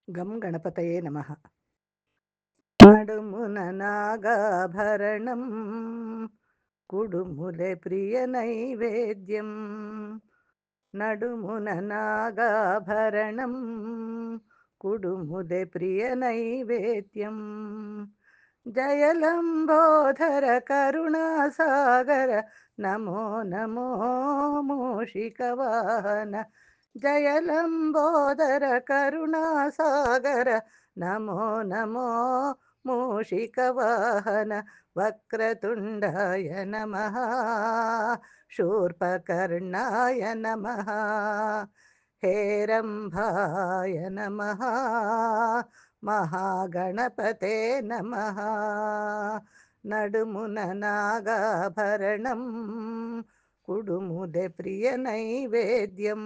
గం గణపతయే నమ నడుమున నాగాభరణం కుడుములే ప్రియ నైవేద్యం నడుమున నాగాభరణం కుడుములే ప్రియ నైవేద్యం జయలంబోధర కరుణాసాగర నమో నమో మూషికవాహన జయలంబోదర కరుణాసాగర నమో నమో మూషికవాహన వక్రతుండాయ నమ శూర్పకర్ణాయ నమ హేరంభాయ నమ మహాగణపతే నమ నడుమున నాగాభరణం కుడుముదే ప్రియ నైవేద్యం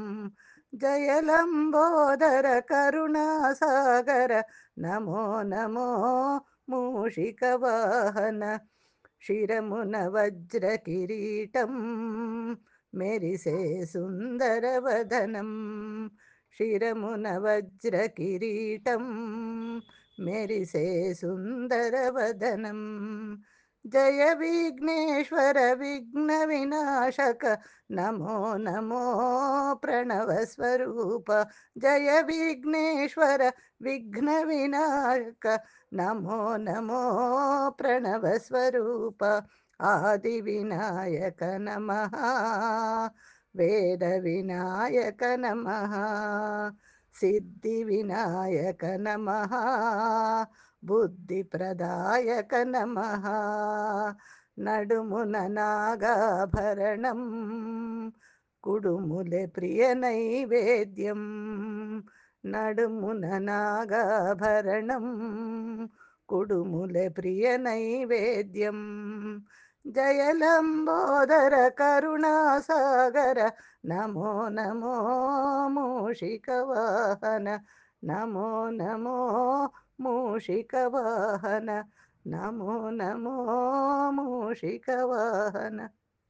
జయలంబోదర కరుణాసాగర నమో నమో మూషికవాహన శిరమున వజ్ర కిరీటం మెరిసే సుందరవదనం శిరమున వజ్ర కిరీటం మెరిసే సుందరవదనం జయ విఘ్నేశ్వర విఘ్న వినాశక నమో నమో ప్రణవస్వరూప జయ విఘ్నేశ్వర విఘ్న వినాశక నమో నమో ప్రణవస్వరూప ఆది వినాయక నమ వేద వినాయక నమ సిద్ధి వినాయక నమ బుద్ధిప్రదాయక నమ నడుమున నాగాభరణం కుడుములే ప్రియ నైవేద్యం నడుమున నాగాభరణం కుడుములే ప్రియ నైవేద్యం జయలంబోదర కరుణాసాగర నమో నమో మూషికవాహన నమో నమో మూషికవాహన నమో నమో మూషికవాహన